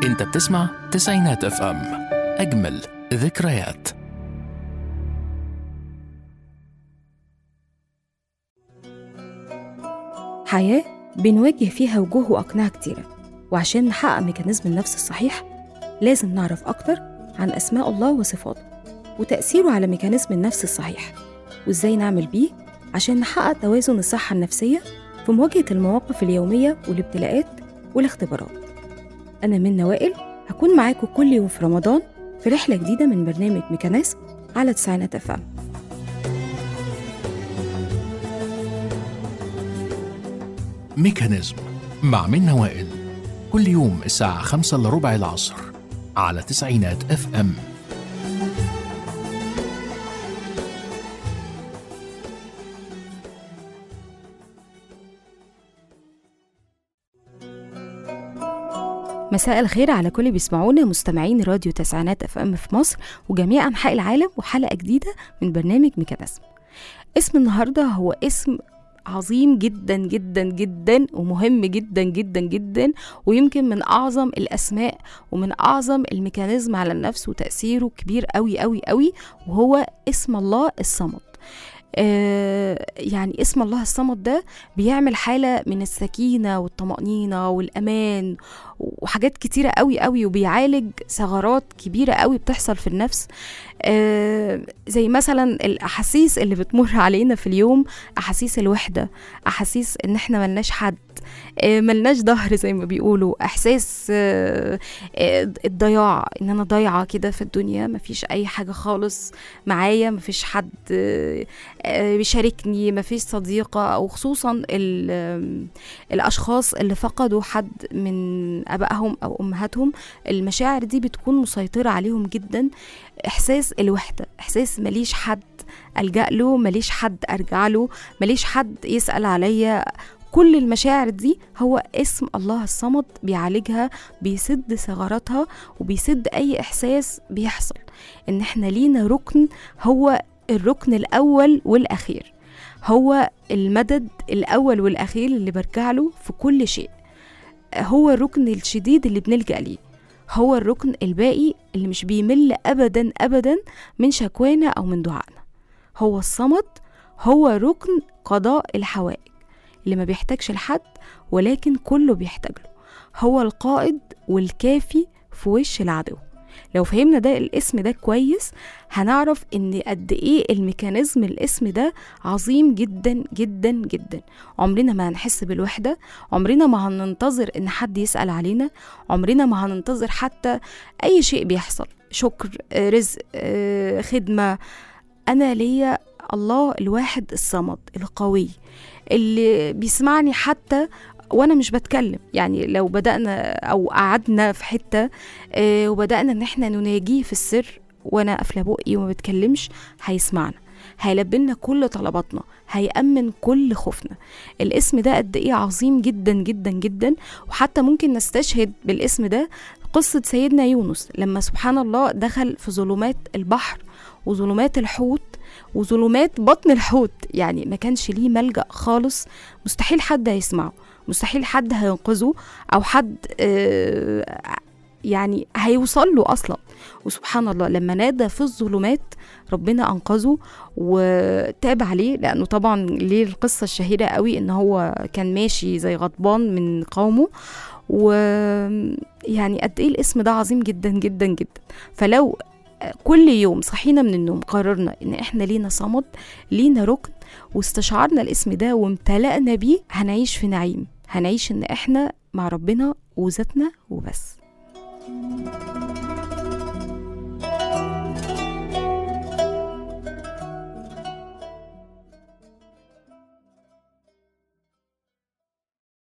انت بتسمع تسعينات اف ام اجمل ذكريات حياة بنواجه فيها وجوه وأقنعة كتيرة وعشان نحقق ميكانيزم النفس الصحيح لازم نعرف أكتر عن أسماء الله وصفاته وتأثيره على ميكانيزم النفس الصحيح وإزاي نعمل بيه عشان نحقق توازن الصحة النفسية في مواجهة المواقف اليومية والابتلاءات والاختبارات أنا من وائل هكون معاكم كل يوم في رمضان في رحلة جديدة من برنامج ميكانيزم على تسعينات أفهم ميكانيزم مع منة وائل كل يوم الساعة خمسة إلا ربع العصر على تسعينات اف ام مساء الخير على كل بيسمعونا مستمعين راديو تسعينات اف ام في مصر وجميع انحاء العالم وحلقه جديده من برنامج ميكانيزم اسم النهارده هو اسم عظيم جدا جدا جدا ومهم جدا جدا جدا ويمكن من اعظم الاسماء ومن اعظم الميكانيزم على النفس وتاثيره كبير قوي قوي قوي وهو اسم الله الصمد آه يعني اسم الله الصمد ده بيعمل حالة من السكينة والطمأنينة والأمان وحاجات كتيرة قوي قوي وبيعالج ثغرات كبيرة قوي بتحصل في النفس آه زي مثلا الأحاسيس اللي بتمر علينا في اليوم أحاسيس الوحدة أحاسيس إن إحنا ملناش حد آه ملناش ظهر زي ما بيقولوا احساس آه آه الضياع ان انا ضايعه كده في الدنيا مفيش اي حاجه خالص معايا مفيش حد بيشاركني مفيش صديقه او خصوصا الاشخاص اللي فقدوا حد من ابائهم او امهاتهم المشاعر دي بتكون مسيطره عليهم جدا احساس الوحده احساس ماليش حد الجا له ماليش حد ارجع له ماليش حد يسال عليا كل المشاعر دي هو اسم الله الصمد بيعالجها بيسد ثغراتها وبيسد اي احساس بيحصل ان احنا لينا ركن هو الركن الاول والاخير هو المدد الاول والاخير اللي برجع له في كل شيء هو الركن الشديد اللي بنلجا ليه هو الركن الباقي اللي مش بيمل ابدا ابدا من شكوانا او من دعائنا هو الصمد هو ركن قضاء الحوائج اللي ما بيحتاجش لحد ولكن كله بيحتاج له هو القائد والكافي في وش العدو لو فهمنا ده الاسم ده كويس هنعرف ان قد ايه الميكانيزم الاسم ده عظيم جدا جدا جدا عمرنا ما هنحس بالوحده عمرنا ما هننتظر ان حد يسال علينا عمرنا ما هننتظر حتى اي شيء بيحصل شكر رزق خدمه انا ليا الله الواحد الصمد القوي اللي بيسمعني حتى وانا مش بتكلم يعني لو بدانا او قعدنا في حته آه وبدانا ان احنا نناجيه في السر وانا قافله بقي وما بتكلمش هيسمعنا هيلبي لنا كل طلباتنا هيأمن كل خوفنا الاسم ده قد ايه عظيم جدا جدا جدا وحتى ممكن نستشهد بالاسم ده قصة سيدنا يونس لما سبحان الله دخل في ظلمات البحر وظلمات الحوت وظلمات بطن الحوت يعني ما كانش ليه ملجأ خالص مستحيل حد هيسمعه مستحيل حد هينقذه او حد يعني هيوصل له اصلا وسبحان الله لما نادى في الظلمات ربنا انقذه وتاب عليه لانه طبعا ليه القصه الشهيره قوي ان هو كان ماشي زي غضبان من قومه ويعني قد ايه الاسم ده عظيم جدا جدا جدا فلو كل يوم صحينا من النوم قررنا ان احنا لينا صمد لينا ركن واستشعرنا الاسم ده وامتلأنا بيه هنعيش في نعيم هنعيش ان احنا مع ربنا وذاتنا وبس thank you